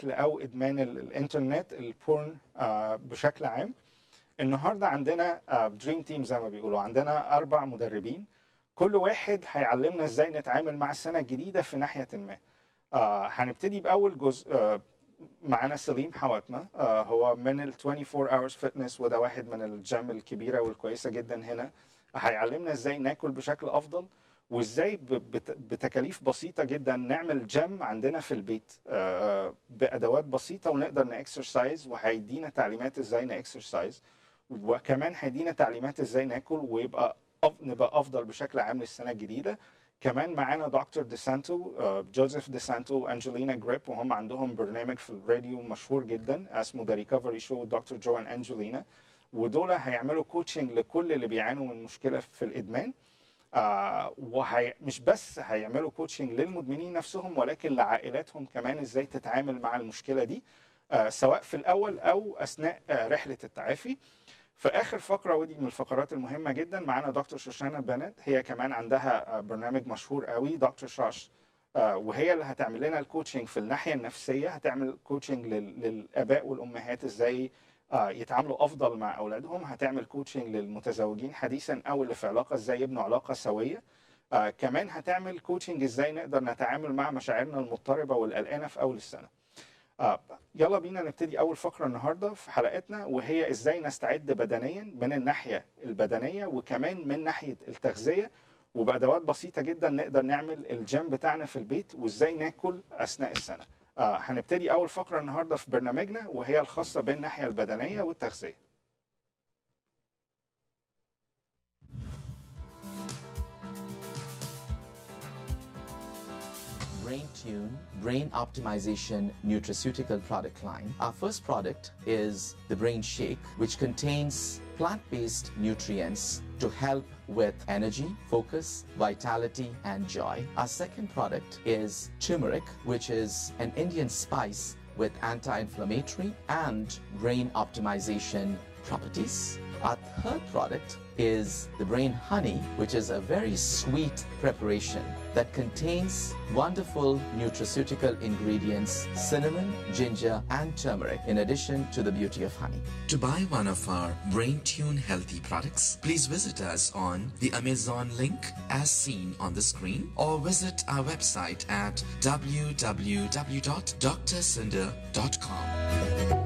الاكل او ادمان ال- الانترنت البورن آه، بشكل عام النهارده عندنا دريم تيم زي ما بيقولوا عندنا اربع مدربين كل واحد هيعلمنا ازاي نتعامل مع السنه الجديده في ناحيه ما آه هنبتدي باول جزء آه معانا سليم حواتنا آه هو من ال 24 hours fitness وده واحد من الجيم الكبيره والكويسه جدا هنا هيعلمنا ازاي ناكل بشكل افضل وازاي ب- بت- بتكاليف بسيطه جدا نعمل جيم عندنا في البيت آه بادوات بسيطه ونقدر ناكسرسايز وهيدينا تعليمات ازاي ناكسرسايز وكمان هيدينا تعليمات ازاي ناكل ويبقى أف... نبقى افضل بشكل عام للسنه الجديده كمان معانا دكتور ديسانتو آه، جوزيف ديسانتو وانجلينا جريب وهم عندهم برنامج في الراديو مشهور جدا اسمه ذا ريكفري شو دكتور جوان انجلينا ودول هيعملوا كوتشنج لكل اللي بيعانوا من مشكله في الادمان آه وهي مش بس هيعملوا كوتشنج للمدمنين نفسهم ولكن لعائلاتهم كمان ازاي تتعامل مع المشكله دي آه سواء في الاول او اثناء آه رحله التعافي في اخر فقره ودي من الفقرات المهمه جدا معانا دكتور شوشانا بنت هي كمان عندها آه، برنامج مشهور قوي دكتور شاش آه، وهي اللي هتعمل لنا الكوتشنج في الناحيه النفسيه هتعمل كوتشنج لل- للاباء والامهات ازاي آه، يتعاملوا افضل مع اولادهم هتعمل كوتشنج للمتزوجين حديثا او اللي في علاقه ازاي يبنوا علاقه سويه آه، كمان هتعمل كوتشنج ازاي نقدر نتعامل مع مشاعرنا المضطربه والقلقانه في اول السنه آه يلا بينا نبتدي اول فقره النهارده في حلقتنا وهي ازاي نستعد بدنيا من الناحيه البدنيه وكمان من ناحيه التغذيه وبادوات بسيطه جدا نقدر نعمل الجيم بتاعنا في البيت وازاي ناكل اثناء السنه. آه هنبتدي اول فقره النهارده في برنامجنا وهي الخاصه بالناحيه البدنيه والتغذيه. BrainTune Brain Optimization Nutraceutical product line. Our first product is the Brain Shake, which contains plant based nutrients to help with energy, focus, vitality, and joy. Our second product is turmeric, which is an Indian spice with anti inflammatory and brain optimization properties. Our third product is the brain honey, which is a very sweet preparation that contains wonderful nutraceutical ingredients cinnamon, ginger, and turmeric, in addition to the beauty of honey. To buy one of our BrainTune healthy products, please visit us on the Amazon link as seen on the screen or visit our website at www.drcinder.com.